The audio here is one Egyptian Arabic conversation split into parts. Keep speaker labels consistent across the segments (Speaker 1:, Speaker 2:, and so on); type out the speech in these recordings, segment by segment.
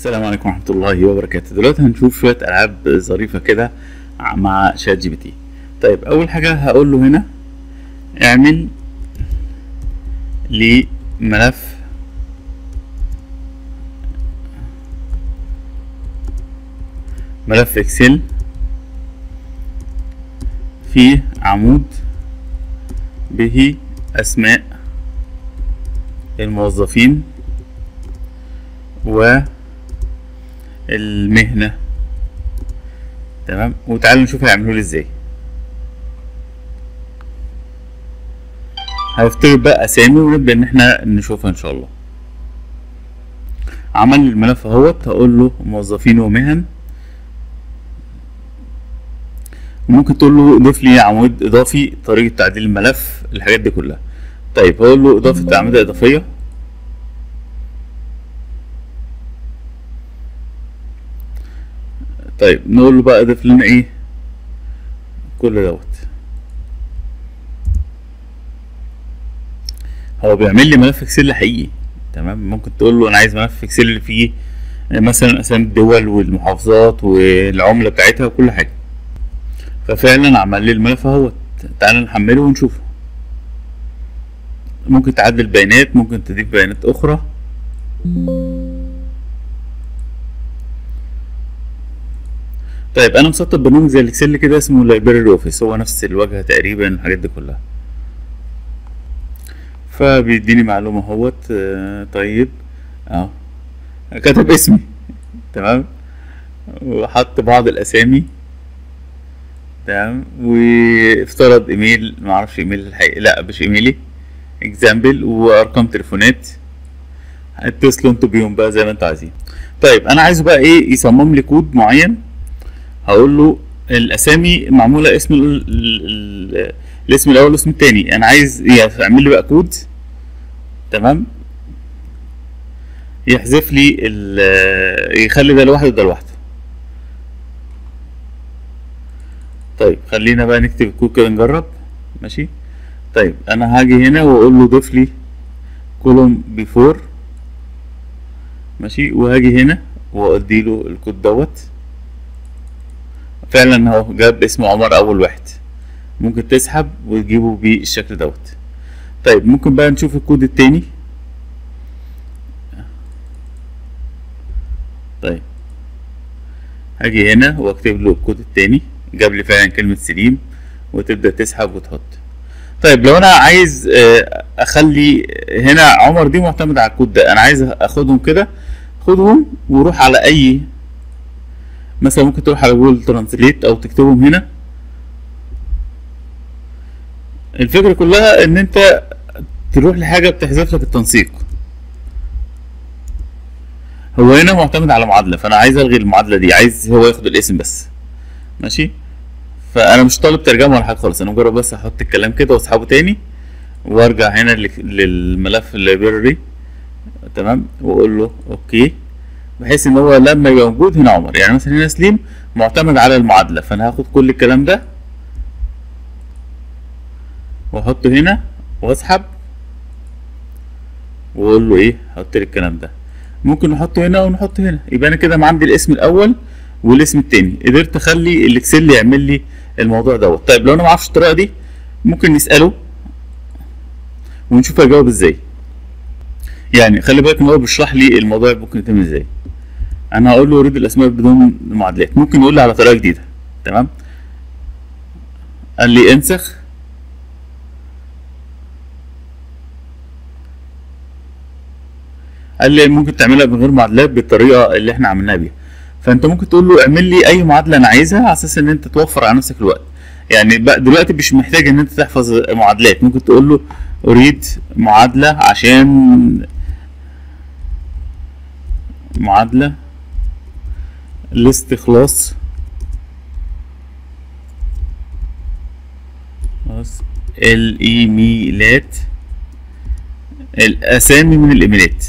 Speaker 1: السلام عليكم ورحمة الله وبركاته دلوقتي هنشوف شوية ألعاب ظريفة كده مع شات جي بي تي طيب أول حاجة هقول له هنا اعمل لي ملف ملف اكسل فيه عمود به أسماء الموظفين والمهنة تمام وتعالوا نشوف هيعملوا لي ازاي هيفترض بقى اسامي ونبدا ان احنا نشوفها ان شاء الله عمل لي الملف اهوت هقول له موظفين ومهن وممكن تقول له ضيف لي عمود اضافي طريقه تعديل الملف الحاجات دي كلها طيب هقول له اضافه اعمده اضافيه طيب نقول له بقى اضيف لنا ايه كل دوت هو بيعمل لي ملف اكسل حقيقي تمام ممكن تقول له انا عايز ملف اكسل اللي فيه مثلا اسامي الدول والمحافظات والعمله بتاعتها وكل حاجه ففعلا عمل لي الملف اهوت تعالى نحمله ونشوفه ممكن تعدل بيانات ممكن تضيف بيانات اخرى طيب انا مسطب برنامج زي الاكسل كده اسمه لايبراري اوفيس هو نفس الواجهه تقريبا الحاجات دي كلها فبيديني معلومه اهوت آه طيب اه كتب اسمي تمام وحط بعض الاسامي تمام وافترض ايميل معرفش ايميل الحقيقي لا مش ايميلي اكزامبل وارقام تليفونات اتصلوا انتوا بيهم بقى زي ما انتوا عايزين طيب انا عايزه بقى ايه يصمم لي كود معين هقول له الاسامي معموله اسم ال ال الاسم الاول والاسم التاني انا عايز يعمل لي بقى كود تمام يحذف لي يخلي ده لوحده وده لوحده طيب خلينا بقى نكتب الكود كده نجرب ماشي طيب انا هاجي هنا واقول له ضيف لي كولوم بيفور ماشي وهاجي هنا وادي له الكود دوت فعلا اهو جاب اسم عمر اول واحد ممكن تسحب وتجيبه بالشكل دوت طيب ممكن بقى نشوف الكود التاني طيب هاجي هنا واكتب له الكود التاني جاب لي فعلا كلمة سليم وتبدأ تسحب وتحط طيب لو انا عايز اخلي هنا عمر دي معتمد على الكود ده انا عايز اخدهم كده خدهم وروح على اي مثلا ممكن تروح على جوجل ترانسليت او تكتبهم هنا الفكرة كلها ان انت تروح لحاجة بتحذف لك التنسيق هو هنا معتمد على معادلة فانا عايز الغي المعادلة دي عايز هو ياخد الاسم بس ماشي فانا مش طالب ترجمة ولا حاجة خالص انا مجرد بس احط الكلام كده واسحبه تاني وارجع هنا للملف اللايبراري تمام واقول له اوكي بحيث ان هو لما يبقى موجود هنا عمر يعني مثلا هنا سليم معتمد على المعادلة فانا هاخد كل الكلام ده واحطه هنا واسحب واقول له ايه حط لي الكلام ده ممكن نحطه هنا ونحطه هنا يبقى انا كده عندي الاسم الاول والاسم التاني قدرت اخلي الاكسل يعمل لي الموضوع دوت طيب لو انا ما اعرفش الطريقه دي ممكن نساله ونشوف هيجاوب ازاي يعني خلي بالك ان هو بيشرح لي الموضوع ممكن يتم ازاي انا هقول له اريد الاسماء بدون معادلات ممكن يقول لي على طريقه جديده تمام قال لي انسخ قال لي ممكن تعملها من غير معادلات بالطريقه اللي احنا عملناها بيها فانت ممكن تقول له اعمل لي اي معادله انا عايزها على اساس ان انت توفر على نفسك الوقت يعني بقى دلوقتي مش محتاج ان انت تحفظ معادلات ممكن تقول له اريد معادله عشان معادله لاستخلاص خلاص الايميلات الاسامي من الايميلات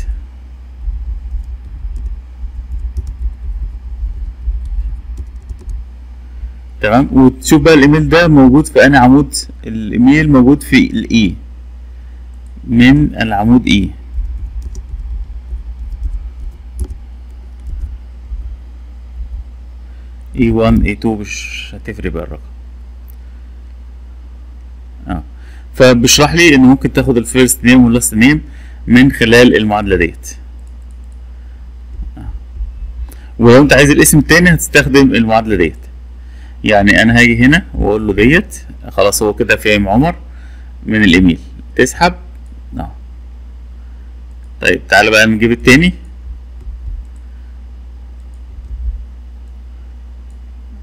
Speaker 1: تمام وتشوف بقى الايميل ده موجود في انهي عمود الايميل موجود في الاي من العمود اي اي 1 اي 2 مش هتفرق بقى الرقم اه فبيشرح لي ان ممكن تاخد الفيرست نيم واللاست نيم من خلال المعادله ديت آه. ولو انت عايز الاسم التاني هتستخدم المعادله ديت يعني انا هاجي هنا واقول له ديت خلاص هو كده فهم عمر من الايميل تسحب اه طيب تعالى بقى نجيب التاني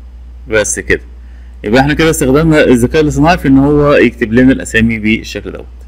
Speaker 1: بس كده يبقى احنا كده استخدمنا الذكاء الاصطناعي في ان هو يكتب لنا الاسامي بالشكل دوت